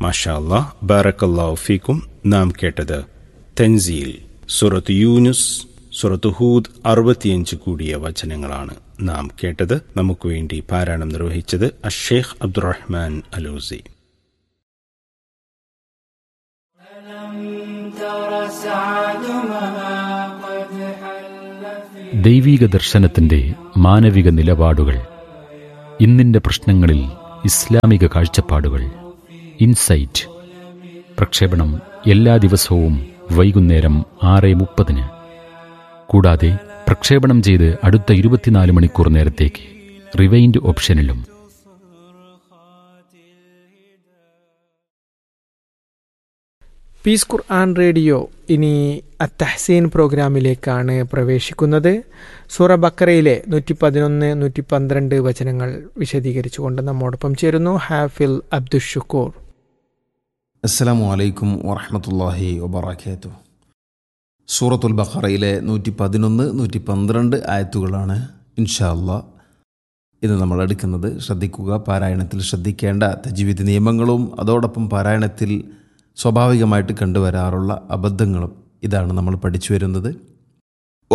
മാഷാ അല്ലാ ബാറക്കല്ലാഹു ഫീക്കും നാം കേട്ടത് തെൻസീൽ സുറത്ത് യൂനുസ് സുറത്ത് ഹൂദ് അറുപത്തിയഞ്ച് കൂടിയ വചനങ്ങളാണ് നാം കേട്ടത് നമുക്ക് വേണ്ടി പാരായണം നിർവഹിച്ചത് അഷേഖ് അബ്ദുറഹ്മാൻ അലൂസി ദൈവീക ദർശനത്തിന്റെ മാനവിക നിലപാടുകൾ ഇന്നിന്റെ പ്രശ്നങ്ങളിൽ ഇസ്ലാമിക കാഴ്ചപ്പാടുകൾ ഇൻസൈറ്റ് പ്രക്ഷേപണം എല്ലാ ദിവസവും വൈകുന്നേരം ആറ് മുപ്പതിന് കൂടാതെ പ്രക്ഷേപണം ചെയ്ത് അടുത്ത ഇരുപത്തിനാല് മണിക്കൂർ നേരത്തേക്ക് റിവൈൻഡ് ഓപ്ഷനിലും പീസ് ഖുർആൻ റേഡിയോ ഇനി അത്തഹസീൻ പ്രോഗ്രാമിലേക്കാണ് പ്രവേശിക്കുന്നത് സൂറ ബക്കറയിലെ നൂറ്റി പതിനൊന്ന് നൂറ്റി പന്ത്രണ്ട് വചനങ്ങൾ വിശദീകരിച്ചുകൊണ്ട് നമ്മോടൊപ്പം ചേരുന്നു ഹാഫിൽ അബ്ദുഷുക്കൂർ അസ്സലാമു അലൈക്കും വറഹമത്തല്ലാഹി വബർക്കാത്തു സൂറത്തുൽ ബഖറയിലെ നൂറ്റി പതിനൊന്ന് നൂറ്റി പന്ത്രണ്ട് ആയത്തുകളാണ് ഇൻഷാ അല്ലാ ഇന്ന് നമ്മൾ എടുക്കുന്നത് ശ്രദ്ധിക്കുക പാരായണത്തിൽ ശ്രദ്ധിക്കേണ്ട തജീവിത നിയമങ്ങളും അതോടൊപ്പം പാരായണത്തിൽ സ്വാഭാവികമായിട്ട് കണ്ടുവരാറുള്ള അബദ്ധങ്ങളും ഇതാണ് നമ്മൾ പഠിച്ചു വരുന്നത്